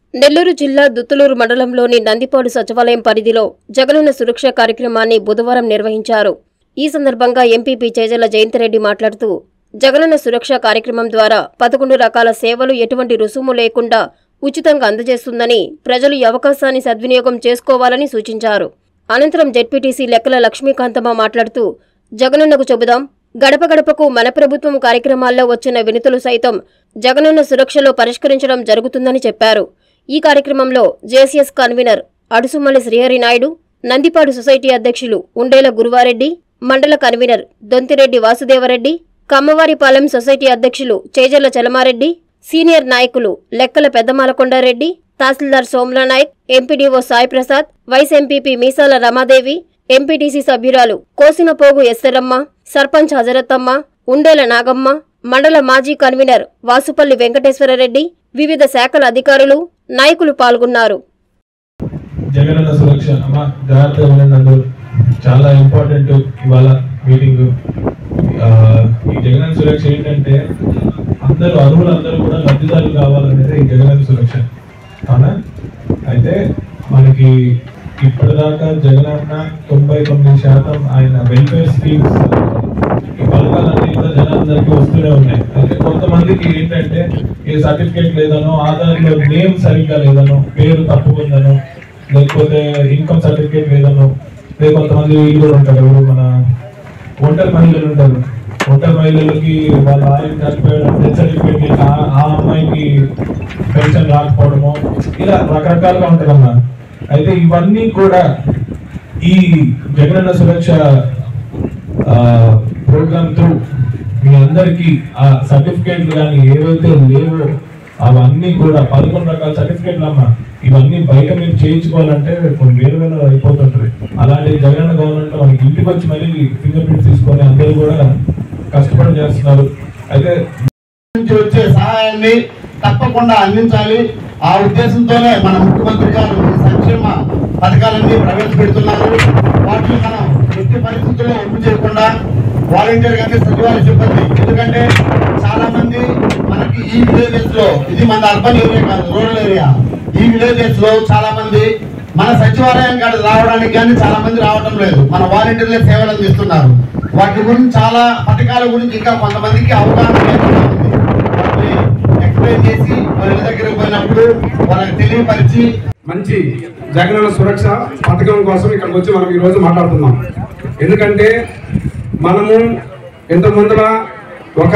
నెల్లూరు జిల్లా దుత్తులూరు మండలంలోని నందిపాడు సచివాలయం పరిధిలో జగనన్న సురక్ష కార్యక్రమాన్ని బుధవారం నిర్వహించారు ఈ సందర్భంగా ఎంపీపీ చేజల్ల జయంతిరెడ్డి మాట్లాడుతూ జగనన్న సురక్ష కార్యక్రమం ద్వారా పదకొండు రకాల సేవలు ఎటువంటి రుసుము లేకుండా ఉచితంగా అందజేస్తుందని ప్రజలు ఈ అవకాశాన్ని సద్వినియోగం చేసుకోవాలని సూచించారు అనంతరం జెడ్పీటీసీ లెక్కల లక్ష్మీకాంతమ్మ మాట్లాడుతూ జగనన్నకు చెబుదాం గడప గడపకు మన ప్రభుత్వం కార్యక్రమాల్లో వచ్చిన వినతులు సైతం జగనన్న సురక్షలో పరిష్కరించడం జరుగుతుందని చెప్పారు ఈ కార్యక్రమంలో JCS convener Adusumalli Sriharinaidu Nandipadu society అధ్యక్షులు ఉండేల గురువారెడ్డి మండల కన్వీనర్ దొంతిరెడ్డి వాసుదేవరెడ్డి కమ్మవారిపాలెం సొసైటీ అధ్యక్షులు చేజర్ల చలమారెడ్డి సీనియర్ నాయకులు Lekkala Peddamalakondareddy tahsildar Somla Nayak MPDO Sai Prasad vice MPP Meesala Ramadevi MPTC సభ్యురాలు కోసినపోగు ఎస్తరమ్మ సర్పంచ్ హజరత్తమ్మ ఉండేల నాగమ్మ మండల మాజీ కన్వీనర్ వాసుపల్లి వెంకటేశ్వరరెడ్డి వివిధ శాఖల అధికారులు నాయకులు పాల్గొన్నారు జగనన్న సురక్ష అమ్మ జాగ్రత్తగా ఉండండి అందరూ చాలా ఇంపార్టెంట్ ఇవాళ మీటింగ్ ఈ జగనన్న సురక్ష ఏంటంటే అందరూ అర్హులు అందరూ కూడా లబ్ధిదారులు కావాలనేది ఈ జగనన్న సురక్ష అవునా అయితే మనకి ఇప్పటిదాకా జగనన్న తొంభై తొమ్మిది శాతం ఆయన వెల్ఫేర్ స్కీమ్స్ ఈ పథకాలన్నీ కూడా జనాలందరికీ వస్తూనే ఉన్నాయి అయితే కొంతమందికి ఏంటంటే ఏ సర్టిఫికేట్ లేదనో ఆధార్లో నేమ్ సరిగ్గా లేదనో పేరు తప్పుకుందనో లేకపోతే ఇన్కమ్ సర్టిఫికేట్ లేదనో లేదా కొంతమంది వీళ్ళు కూడా ఉంటారు ఎవరు మన ఒంటరి మహిళలు ఉంటారు ఒంటరి మహిళలకి వాళ్ళ ఆయన చనిపోయడం డెత్ సర్టిఫికేట్ లేక ఆ- ఆ అమ్మాయికి పెన్షన్ రాకపోవడము ఇలా రకరకాలుగా ఉంటుందమ్మా అయితే ఇవన్నీ కూడా ఈ జగనన్న సురక్ష ప్రోగ్రామ్ త్రూ మీ అందరికి ఆ సర్టిఫికేట్లు కానీ ఏవైతే లేవో అవన్నీ కూడా పదకొండు రకాల సర్టిఫికేట్లు అమ్మా ఇవన్నీ బయట మీరు చేయించుకోవాలంటే కొన్ని వేలు వేలు అయిపోతుంటది అలాంటి జగనన్న గవర్నమెంట్ మనకి ఇంటికి వచ్చి మళ్ళీ ఫింగర్ ప్రింట్ తీసుకొని అందరూ కూడా కష్టపడి చేస్తున్నారు అయితే నుంచి వచ్చే సహాయాన్ని తప్పకుండా అందించాలి ఆ ఉద్దేశంతోనే మన ముఖ్యమంత్రి గారు ఈ సంక్షేమ పథకాలన్నీ ప్రవేశపెడుతున్నారు వాటిని మనం ఎట్టి పరిస్థితుల్లో ఒప్పు చేయకుండా వాలంటీర్ గానీ సచివాలయ సిబ్బంది ఎందుకంటే చాలా మంది మనకి ఈ విలేజెస్ లో ఇది మన అర్బన్ ఏరియా కాదు రూరల్ ఏరియా ఈ విలేజెస్ లో చాలా మంది మన సచివాలయం కాడ రావడానికి కానీ చాలా మంది రావడం లేదు మన వాలంటీర్లే సేవలు అందిస్తున్నారు వాటి గురించి చాలా పథకాల గురించి ఇంకా కొంతమందికి అవగాహన లేకుండా ఉంది వాటిని ఎక్స్ప్లెయిన్ చేసి వాళ్ళ ఇళ్ళ దగ్గరికి పోయినప్పుడు వాళ్ళకి తెలియపరిచి మంచి జగనన్న సురక్ష పథకం కోసం ఇక్కడికి వచ్చి మనం ఈరోజు మాట్లాడుతున్నాం ఎందుకంటే మనము ఇంత ముందర ఒక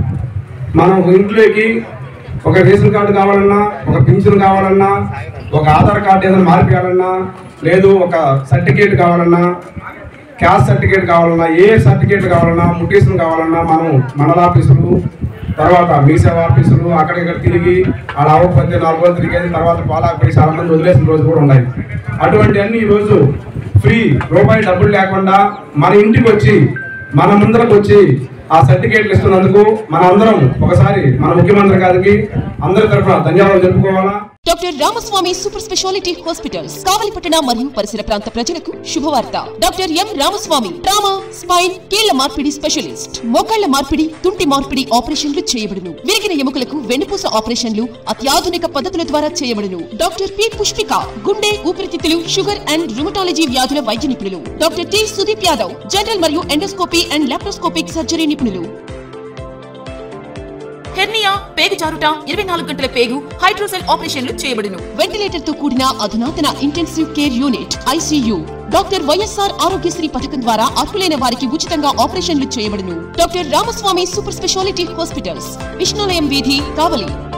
మనం ఇంట్లోకి ఒక రేషన్ కార్డు కావాలన్నా ఒక పింఛన్ కావాలన్నా ఒక ఆధార్ కార్డు ఏదైనా మార్పియాలన్నా లేదు ఒక సర్టిఫికేట్ కావాలన్నా క్యాస్ట్ సర్టిఫికేట్ కావాలన్నా ఏ సర్టిఫికేట్ కావాలన్నా ముటేషన్ కావాలన్నా మనం మండల ఆఫీసులు తర్వాత మీ సేవ ఆఫీసులు అక్కడ ఇక్కడ తిరిగి ఆడ అవ్వకపోతే నాలుగు రోజులు తిరిగేది తర్వాత పాలాకపోయి చాలా మంది వదిలేసిన రోజు కూడా ఉన్నాయి అటువంటి అన్ని ఈరోజు ఫ్రీ రూపాయి డబ్బులు లేకుండా మన ఇంటికి వచ్చి మన ముందరకు వచ్చి ఆ సర్టిఫికేట్లు ఇస్తున్నందుకు మన అందరం ఒకసారి మన ముఖ్యమంత్రి గారికి అందరి తరఫున ధన్యవాదాలు చెప్పుకోవాలా doctor Ramaswamy super speciality hospitals కావలిపట్టణ మరియు పరిసర ప్రాంత ప్రజలకు శుభవార్త doctor M Ramaswamy trauma spine కీళ్ల మార్పిడి స్పెషలిస్ట్ మోకాళ్ల మార్పిడి తుంటి మార్పిడి ఆపరేషన్లు చేయబడును విరిగిన ఎముకలకు వెన్నుపూస ఆపరేషన్లు అత్యాధునిక పద్ధతుల ద్వారా చేయబడును డాక్టర్ పి పుష్పిక గుండె ఊపిరితిత్తులు షుగర్ అండ్ రుమటాలజీ వ్యాధుల వైద్య నిపుణులు doctor T Sudeep Yadav general మరియు ఎండోస్కోపీ అండ్ లాప్రోస్కోపిక్ సర్జరీ నిపుణులు హెర్నియా పేగు జారుట ఇరవై నాలుగు గంటల పేగు హైడ్రోసెల్ ఆపరేషన్లు చేయబడును వెంటిలేటర్ తో కూడిన అధునాతన intensive care unit ICU doctor YSR Aarogyasri పథకం ద్వారా అర్హులైన వారికి ఉచితంగా ఆపరేషన్లు చేయబడును doctor Ramaswamy super speciality hospitals Vishnulayam వీధి కావలి